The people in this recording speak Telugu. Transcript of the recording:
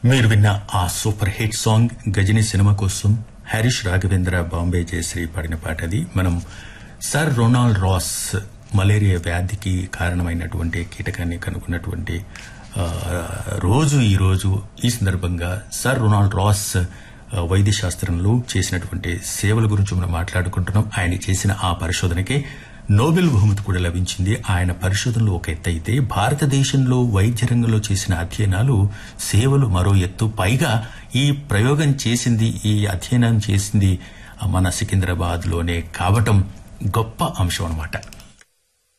మీరు విన్న ఆ super hit song Gajini cinema కోసం హరీష్ రాఘవేంద్ర బాంబే జయశ్రీ పాడిన పాట అది మనం సర్ రొనాల్డ్ రాస్ మలేరియా వ్యాధికి కారణమైనటువంటి కీటకాన్ని కనుక్కున్నటువంటి ఆ, రోజు ఈ రోజు ఈ సందర్భంగా సర్ రొనాల్డ్ రాస్ ఆ, వైద్య శాస్త్రంలో చేసినటువంటి సేవల గురించి మనం మాట్లాడుకుంటున్నాం ఆయన చేసిన ఆ పరిశోధనకే నోబెల్ బహుమతి కూడా లభించింది ఆయన పరిశోధనలు ఒక ఎత్తు అయితే భారతదేశంలో వైద్య రంగంలో చేసిన అధ్యయనాలు సేవలు మరో ఎత్తు పైగా ఈ ప్రయోగం చేసింది ఈ అధ్యయనం చేసింది మన సికింద్రాబాద్ లోనే కావటం గొప్ప అంశం అన్నమాట